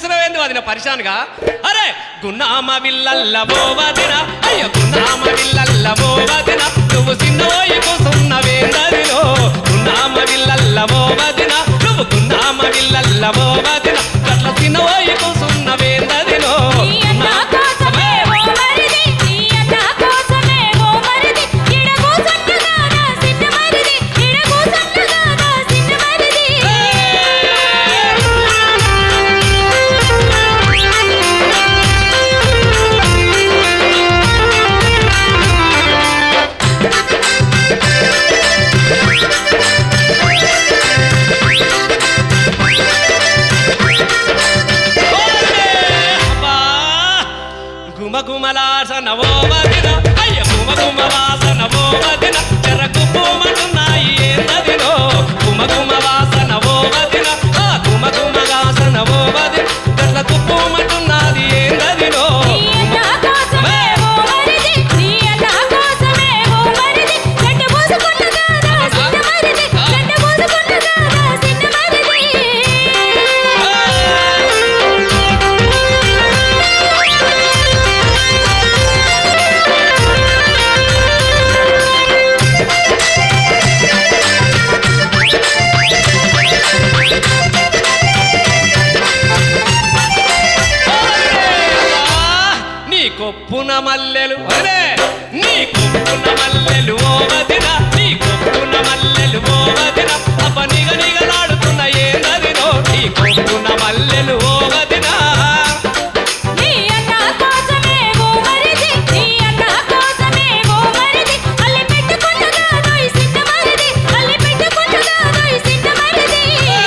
పిలిచినవేంది వదిన పరిశాన్గా అరే గున్నామ విల్లల్ల ఓ వదిన అయ్యో గున్నామ విల్లల్ల ఓ వదిన నువ్వు చిన్నోయి కూసున్నవేందదిలో గున్నామ విల్లల్ల ఓ వదిన నువ్వు గున్నామ విల్లల్ల ఓ వదిన గట్ల చిన్నోయి కూసున్నవేందదిలో నీ అన్న కోసమే ఓ మరిది నీ అన్న కోసమే ఓ మరిది ఇడ కూసన్నగా నా సిన్న మరిది ఇడ కూసన్నగా నా సిన్న మరిది గుమ గుమలాసన ఓ వదిన అయ్య గుమ గుమ వాసన ఓ వదిన చెరకు పూమటున్నాయి ఏందదిలో గుమ గుమ వాసన ఓ వదిన ఆ గుమ గుమ వాసన ఓ వదిన గట్లకు పూమటున్నది ఏందదిలో నీ అన్న కోసమే ఓ మరిది నీ అన్న కోసమే ఓ మరిది గడ్డ పూసుకున్నగా నా సిన్న మరిది గడ్డ పూసుకున్నగా నా సిన్న మరిది నీ కొప్పున మల్లెలు అరే నీ కొప్పున మల్లెలు ఓ వదిన నీ కొప్పున మల్లెలు ఓ వదిన అప్ప నిగ నిగలాడుతున్న ఏ నదిలో నీ కొప్పున మల్లెలు ఓ వదిన నీ అన్న కోసమే ఓ మరిది నీ అన్న కోసమే ఓ మరిది అల్లి పెట్టుకున్నగా నోయి సిన్న మరిది అల్లి పెట్టుకున్నగా నోయి సిన్న మరిది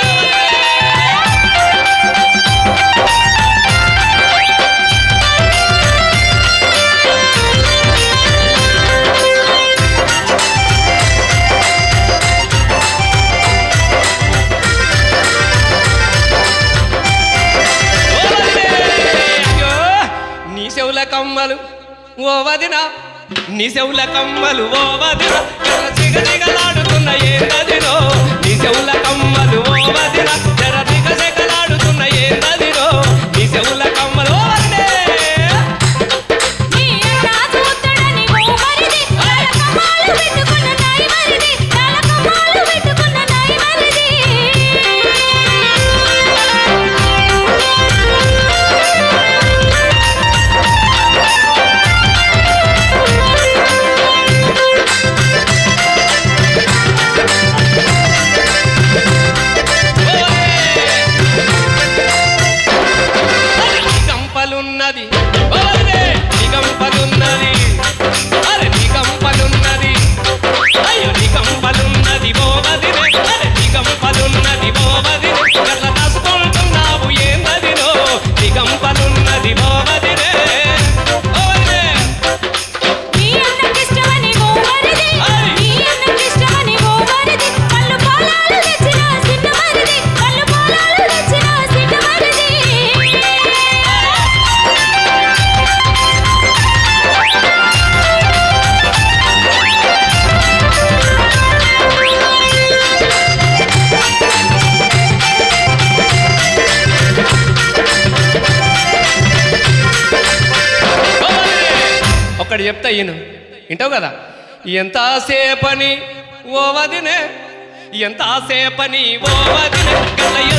ఓ వదినే! అయ్యో, నీ చెవుల కమ్మలు ఓ వదిన నీ చెవుల కమ్మలు ఓ వదిన జర జిగ జిగలాడుతున్న ఏ నదిలో నీ చెవుల కమ్మలు ఓ వదిన జర జిగ జిగలాడుతున్న ఏ నదిలో నీ చెవుల కమ్మలు ఓ వదినే! నీ అన్న చూత్తడని ఓ మరిది నలకమాలు పెట్టుకున్న నాయి మరిది నలకమాలు పెట్టుకున్న నాయి మరిది అరే నీ గంపలున్నది ఓ వదినే! నీ గంపలున్నది అరే నీ గంపలున్నది అయ్యో నీ గంపలున్నది ఓ వదినే అరే నీ గంపలున్నది ఓ వదినే గట్ల దాచుకుంటున్నావు ఏందదినో నీ గంపలున్నది ఓ వదినే ఓ వదినే నీ అన్నకిష్టమని ఓ మరిది నీ అన్నకిష్టమని ఓ మరిది కళ్ళు పొలాలు తెచ్చిన సిన్న మరిది కళ్ళు పొలాలు తెచ్చిన సిన్న మరిది ఒకటి చెప్తా ఈయన వింటావు కదా ఎంతసేపని ఓ వదినే ఎంతసేపని ఓ వదినే గట్ల